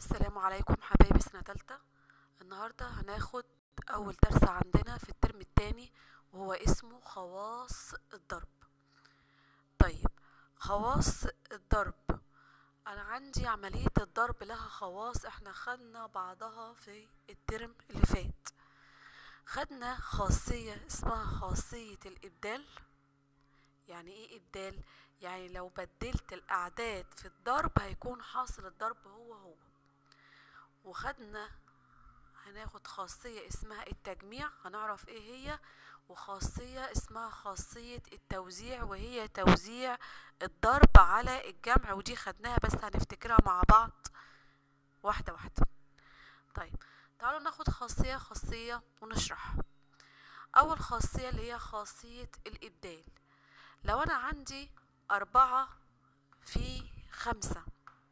السلام عليكم حبايبي سنة تالتة النهاردة هناخد أول درس عندنا في الترم التاني وهو اسمه خواص الضرب طيب خواص الضرب أنا عندي عملية الضرب لها خواص احنا خدنا بعضها في الترم اللي فات خدنا خاصية اسمها خاصية الإبدال يعني ايه إبدال؟ يعني لو بدلت الأعداد في الضرب هيكون حاصل الضرب هو هو وخدنا هناخد خاصية اسمها التجميع هنعرف ايه هي وخاصية اسمها خاصية التوزيع وهي توزيع الضرب على الجمع ودي خدناها بس هنفتكرها مع بعض واحدة واحدة طيب تعالوا ناخد خاصية خاصية ونشرح أول خاصية اللي هي خاصية الإبدال لو أنا عندي أربعة في خمسة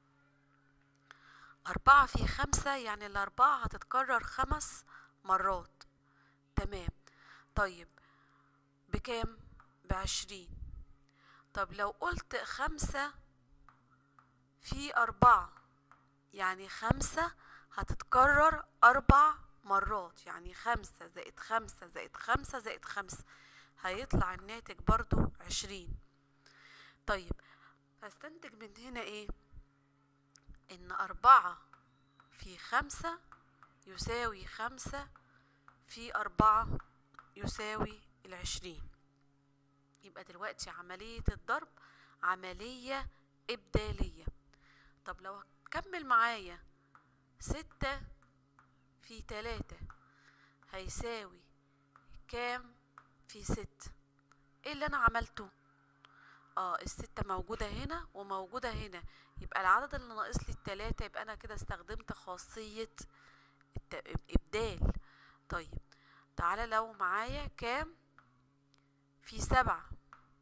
أربعة في خمسة يعني الأربعة هتتكرر خمس مرات تمام طيب بكام بعشرين طب لو قلت خمسة في أربعة يعني خمسة هتتكرر أربع مرات يعني خمسة زائد خمسة زائد خمسة زائد خمسة هيطلع الناتج برضو عشرين طيب هستنتج من هنا ايه ان أربعة في خمسة يساوي خمسة في أربعة يساوي العشرين يبقى دلوقتي عملية الضرب عملية إبدالية طب لو هتكمل معايا ستة في تلاتة هيساوي كام في ستة ايه اللي انا عملته اه الستة موجودة هنا وموجودة هنا يبقى العدد اللي ناقص لي التلاتة يبقى انا كده استخدمت خاصية ابدال طيب تعالى لو معايا كام في سبعة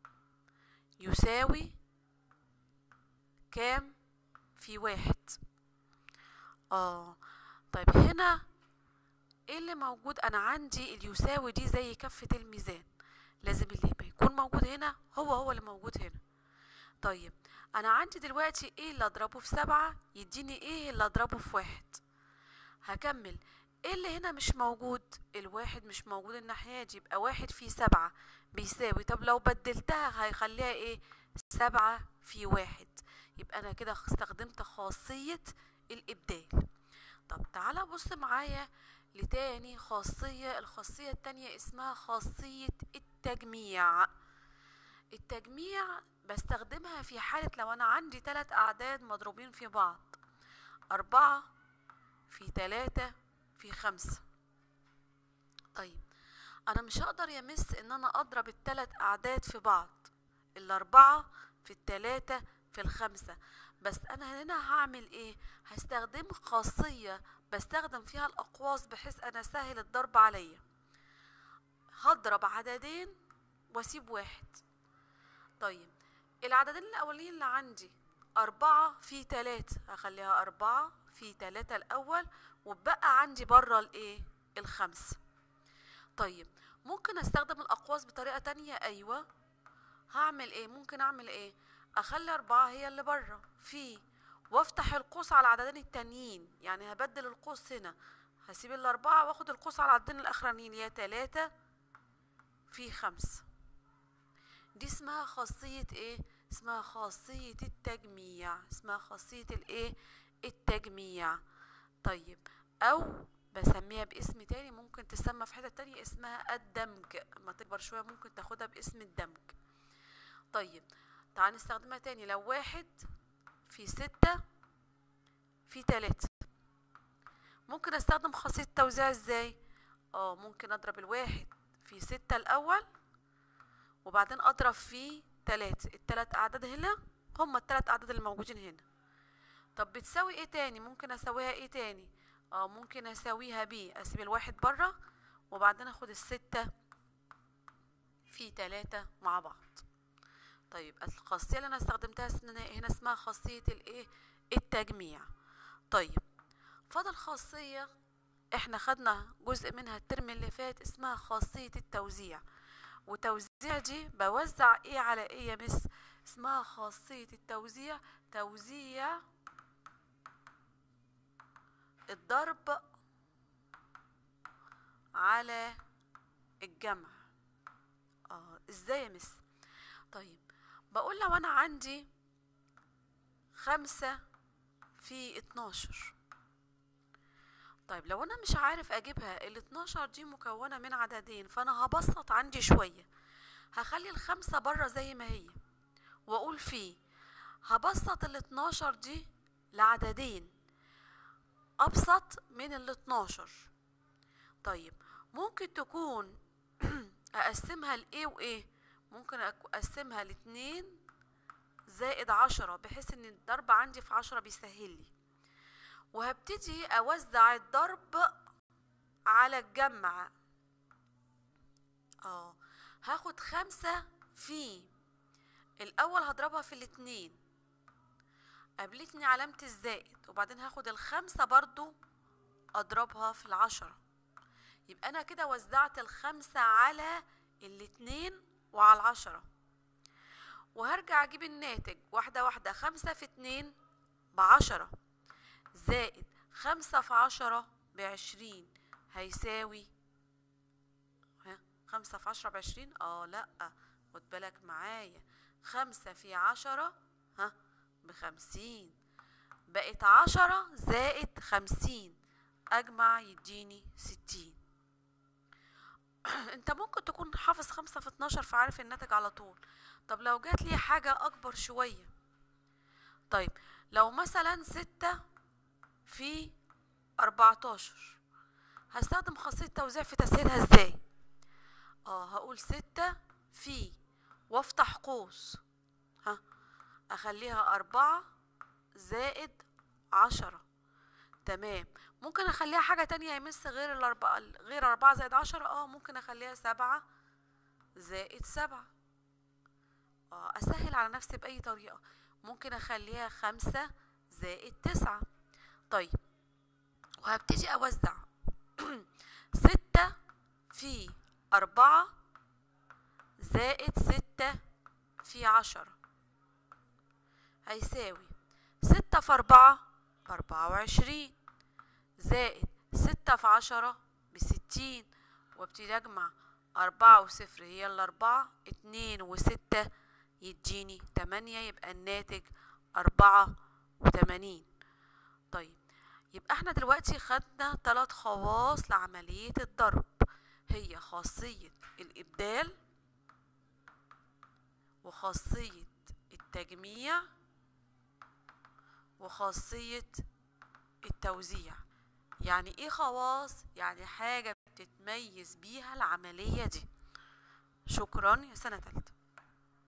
يساوي كام في واحد اه طيب هنا ايه اللي موجود انا عندي اليساوي دي زي كفة الميزان لازم اللي يكون موجود هنا هو هو اللي موجود هنا طيب انا عندي دلوقتي ايه اللي اضربه في سبعة يديني ايه اللي اضربه في واحد هكمل ايه اللي هنا مش موجود الواحد مش موجود الناحية دي يبقى واحد في سبعة بيساوي طب لو بدلتها هيخليها ايه سبعة في واحد يبقى انا كده استخدمت خاصية الابدال طب تعالى بص معايا لتاني خاصية الخاصية التانية اسمها خاصية التجميع التجميع بستخدمها في حالة لو أنا عندي تلات أعداد مضروبين في بعض أربعة في تلاتة في خمسة طيب أنا مش هقدر يا مس إن أنا أضرب التلات أعداد في بعض الأربعة في التلاتة في الخمسة بس أنا هنا هعمل إيه هستخدم خاصية بستخدم فيها الأقواس بحيث أنا سهل الضرب عليا هضرب عددين واسيب واحد طيب العددين الأولين اللي عندي أربعة في تلاتة هخليها أربعة في تلاتة الأول وبقى عندي برا الإيه الخمسة طيب ممكن أستخدم الأقواس بطريقة تانية أيوة هعمل إيه ممكن أعمل إيه أخلي أربعة هي اللي برا في وافتح القوس على العددين التانيين يعني هبدل القوس هنا هسيب الأربعة واخد القوس على العددين الأخرانيين يا تلاتة في خمسة دي اسمها خاصية ايه اسمها خاصية التجميع اسمها خاصية الايه التجميع طيب او بسميها باسم تاني ممكن تسمى في حتة تانية اسمها الدمج اما تكبر شوية ممكن تاخدها باسم الدمج طيب تعال نستخدمها تاني لو واحد في ستة في تلاتة ممكن استخدم خاصية التوزيع ازاي اه ممكن اضرب الواحد في ستة الاول وبعدين اضرب في تلاتة التلات اعداد هنا هما التلات اعداد اللي موجودين هنا طب بتساوي ايه تاني ممكن اساويها ايه تاني اه ممكن اساويها بي اسيب الواحد برا وبعدين اخد الستة في تلاتة مع بعض طيب الخاصية اللي انا استخدمتها هنا اسمها خاصية الايه التجميع طيب فاضل خاصية احنا خدنا جزء منها الترم اللي فات اسمها خاصية التوزيع وتوزيع دي بوزع ايه على ايه يا مس اسمها خاصية التوزيع توزيع الضرب على الجمع اه ازاي يا مس طيب بقول لو انا عندي خمسة في اتناشر طيب لو انا مش عارف اجيبها ال 12 دي مكونة من عددين فانا هبسط عندي شوية هخلي الخمسة بره زي ما هي واقول فيه هبسط ال 12 دي لعددين ابسط من ال 12 طيب ممكن تكون اقسمها لايه وايه ممكن اقسمها لاتنين زائد عشرة بحيث ان الضرب عندي في عشرة بيسهل لي وهبتدي اوزع الضرب على الجمع اه هاخد خمسة في الاول هضربها في الاتنين قابلتني علامة الزائد وبعدين هاخد الخمسة برضو اضربها في العشرة يبقى انا كده وزعت الخمسة على الاتنين وعلى العشرة وهرجع اجيب الناتج واحدة واحدة خمسة في اتنين بعشرة زائد خمسة في عشرة بعشرين هيساوي ها خمسة في عشرة بعشرين اه لأ خد بالك معايا خمسة في عشرة ها بخمسين بقت عشرة زائد خمسين أجمع يديني ستين انت ممكن تكون حافظ خمسة في اتناشر فعارف الناتج على طول طب لو جات لي حاجة أكبر شوية طيب لو مثلا ستة في أربعتاشر هستخدم خاصية توزيع في تسهيلها ازاي اه هقول ستة في وافتح قوس ها اخليها أربعة زائد عشرة تمام ممكن اخليها حاجة تانية يمس غير الأربعة غير أربعة زائد عشرة اه ممكن اخليها سبعة زائد سبعة اه اسهل على نفسي بأي طريقة ممكن اخليها خمسة زائد تسعة طيب وهبتدي اوزع ستة في أربعة زائد ستة في عشرة هيساوي ستة في أربعة بأربعة وعشرين زائد ستة في عشرة بستين وابتدي أجمع أربعة وصفر هي الأربعة اتنين وستة يديني تمانية يبقى الناتج أربعة وتمانين طيب يبقى احنا دلوقتي خدنا ثلاث خواص لعملية الضرب هي خاصية الإبدال وخاصية التجميع وخاصية التوزيع يعني ايه خواص يعني حاجة بتتميز بيها العملية دي شكرا يا سنة تالتة